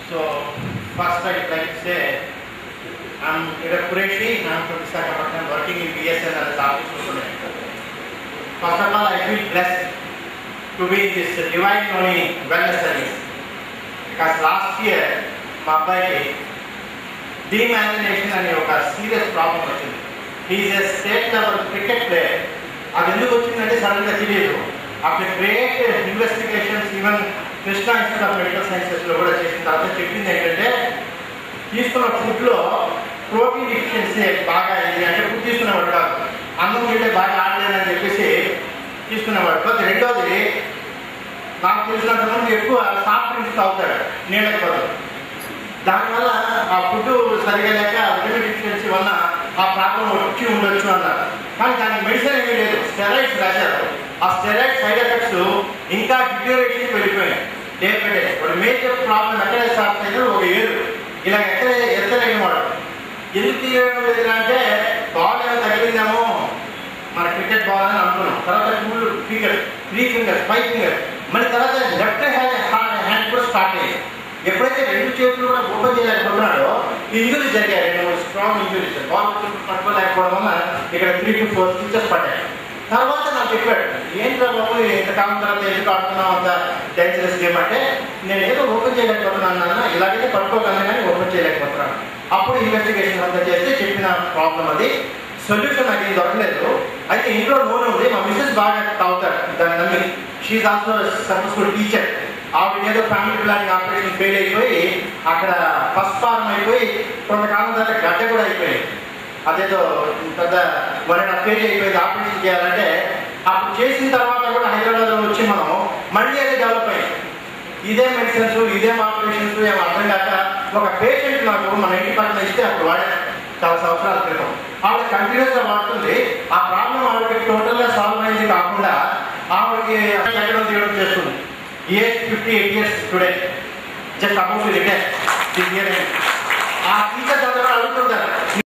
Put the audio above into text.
So first I'd like to say I'm Ira Qureshi, I'm from Visakhapatnam, working in BSNL as office superintendent. First of all, I feel blessed to be in this Divine Knowing Wellness Service. Because last year మా అబ్బాయికి demyelination అనే ఒక serious problem వచ్చింది he's a state level cricket player అది ఎందుకు వచ్చిందంటే సడన్గా తెలియదు అప్పుడు great investigations even Krishna institute of medical సైన్సెస్లో కూడా చేసిన తర్వాత చెప్పింది ఏంటంటే తీసుకున్న ఫుడ్లో ప్రోటీన్ డిఫిషియన్సీ బాగా అయింది అంటే ఫుడ్ తీసుకునేవాడు కాదు అన్నం తింటే బాగా ఆడలేదని చెప్పేసి తీసుకునేవాడు కాదు రెండోది నాకు తెలిసినంత మంది ఎక్కువ సాఫ్ట్ డ్రింక్స్ తాగుతాడు నీళ్ళకి బదులు దానివల్ల ఆ ఫుడ్ సరిగా లేక విటమిన్ డిఫిషియన్సీ వల్ల ఆ ప్రాబ్లం వచ్చి ఉండొచ్చు అన్నారు కానీ దానికి మెడిసిన్ ఏమీ లేదు స్టెరాయిడ్స్ రాశారు ఆ స్టెరాయిడ్ సైడ్ ఎఫెక్ట్స్ ఇంకా డిటోరేషన్ వెళ్ళిపోయాయి డే బై డే ఒక మేజర్ ప్రాబ్లం ఎక్కడ స్టార్ట్ అయిందో ఒక ఏరు ఇలా ఎక్కడ ఎత్తలేని వాడు ఎందుకు తీయడం లేదు అంటే బాల్ ఏమైనా తగిలిందేమో మన క్రికెట్ బాల్ అని అనుకున్నాం తర్వాత two finger three finger five finger మళ్ళీ తర్వాత లెఫ్ట్ హ్యాండ్ హ్యాండ్ కూడా స్టార్ట్ అయ్యింది ఎప్పుడైతే రెండు చేతులు కూడా ఓపెన్ చేయలేకపోతున్నాడో ఇంజురీస్ జరిగాయి రెండు మూడు స్ట్రాంగ్ ఇంజురీస్ బాల్ పట్టుకోలేకపోవడం వల్ల ఇక్కడ త్రీ టు ఫోర్ స్టిచెస్ పడ్డాయి తర్వాత నాకు చెప్పాడు ఏంట్రా బాబు ఇంతకాలం తర్వాత ఎందుకు ఆడుతున్నావు అంత డేంజరస్ గేమ్ అంటే నేను ఏదో ఓపెన్ చేయలేకపోతున్నాను నాన్న ఇలాగైతే పట్టుకోగలను కానీ ఓపెన్ చేయలేకపోతున్నాను అప్పుడు ఇన్వెస్టిగేషన్ అంతా చేస్తే చెప్పిన ప్రాబ్లం అది సొల్యూషన్ నాకు ఏం దొరకలేదు అయితే ఇంట్లో నూనె ఉంది మా మిస్సెస్ బాగా తాగుతాడు దాన్ని నమ్మి షీఈ్ ఆల్సో సక్సెస్ఫుల్ టీచర్ ఆవిడ ఏదో ఫ్యామిలీ ప్లానింగ్ ఆపరేషన్ ఫెయిల్ అయిపోయి అక్కడ ఫస్ట్ ఫార్మ్ అయిపోయి కొంతకాలం తర్వాత గడ్డ కూడా అయిపోయింది అదేదో పెద్ద వన్ అండ్ హాఫ్ కేజీ అయిపోయింది ఆపరేషన్ చేయాలంటే అప్పుడు చేసిన తర్వాత కూడా హైదరాబాద్లో వచ్చి మనం మళ్ళీ అది డెవలప్ అయింది ఇదే మెడిసిన్స్ ఇదే ఆపరేషన్స్ ఏమో అర్థం కాక ఒక పేషెంట్ నాకు మన ఇంటి పక్కన ఇస్తే అప్పుడు వాడే చాలా సంవత్సరాల క్రితం ఆవిడ కంటిన్యూస్గా వాడుతుంది ఆ ప్రాబ్లం ఆవిడకి టోటల్గా సాల్వ్ అయింది కాకుండా ఆవిడకి ఎక్కడ తీయడం చేస్తుంది age fifty eight years today just about retire ఆ టీచర్ అందరూ అడుగుతుంటారు